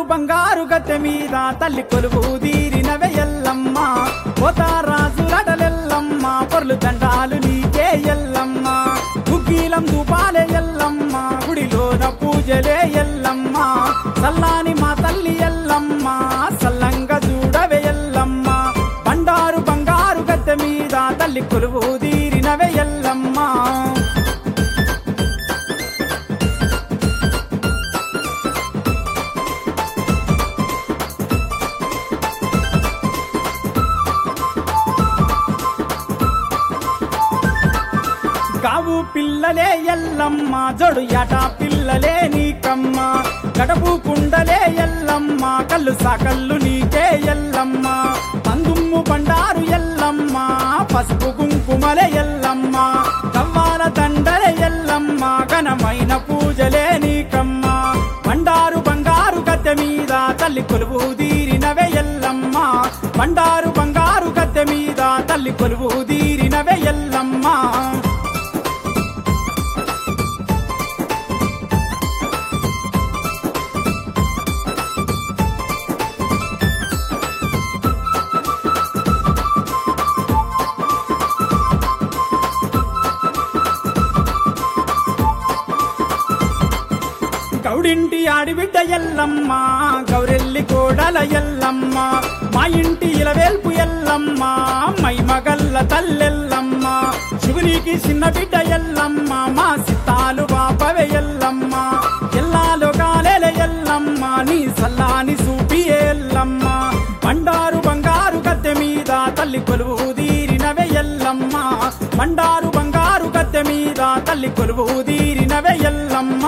బంగారు గద్దె మీద తల్లి కొలువు దీరినవే ఎల్లమ్మ పోతారాజు రడలెల్లమ్మ పొర్లు దండాలు నీకే ఎల్లమ్మ గుగ్గీలం దూపాలే ఎల్లమ్మ గుడిలోన పూజలే ఎల్లమ్మ సల్లాని మా తల్లి ఎల్లమ్మ సల్లంగా చూడవే ఎల్లమ్మ బండారు బంగారు గద్దె మీద తల్లి కొలువు దీరినవే ఎల్లమ్మ కావు పిల్లలే ఎల్లమ్మ జడు యాట పిల్లలే నీకమ్మ గడపు కుండలే ఎల్లమ్మ కళ్ళు సాకళ్ళు నీకే ఎల్లమ్మ పందుమ్ము బండారు ఎల్లమ్మ పసుపు కుంకుమలే ఎల్లమ్మ కవ్వాల దండలే ఎల్లమ్మ ఘనమైన పూజలే నీకమ్మ బండారు బంగారు గద్దె మీద తల్లి కొలువు దీరినవే ఎల్లమ్మ బండారు బంగారు గద్దె మీద తల్లి కొలువు దీరినవే ఎల్లమ్మ గౌడింటి ఆడిబిడ్డ ఎల్లమ్మ గౌరెల్లి కోడల ఎల్లమ్మ మా ఇంటి ఇలవేల్పు ఎల్లమ్మ మై మగల్ల తల్లెల్లమ్మ శివునికి చిన్న బిడ్డ ఎల్లమ్మ మా సిత్తాలు బాపవే ఎల్లమ్మ ఎల్లాలో కాలేల ఎల్లమ్మ నీ సల్లాని సూపి ఎల్లమ్మ బండారు బంగారు గద్దె మీద తల్లి కొలువు దీరినవే ఎల్లమ్మ బండారు బంగారు గద్దె మీద తల్లి కొలువు దీరినవే ఎల్లమ్మ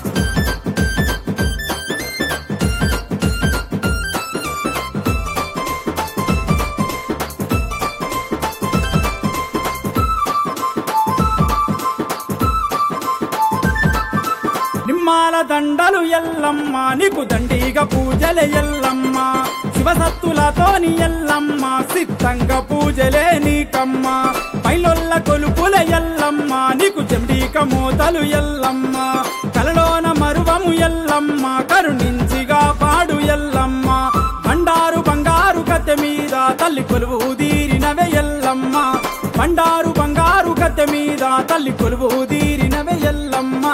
నిమ్మాల దండలు ఎల్లమ్మ నీకు దండిగా పూజలే ఎల్లమ్మ శివసత్తులతోని ఎల్లమ్మ సిద్ధంగా పూజలే నీకమ్మ పైలొల్ల కొలుపుల ఎల్లమ్మ నీకు జండిక మోతలు ఎల్లమ్మ కలలోన మరువము ఎల్లమ్మ కరుణించిగా పాడు ఎల్లమ్మ బండారు బంగారు గద్దె మీద తల్లి కొలువు దీరినవే ఎల్లమ్మ బండారు బంగారు గద్దె మీద తల్లి కొలువు దీరినవే ఎల్లమ్మ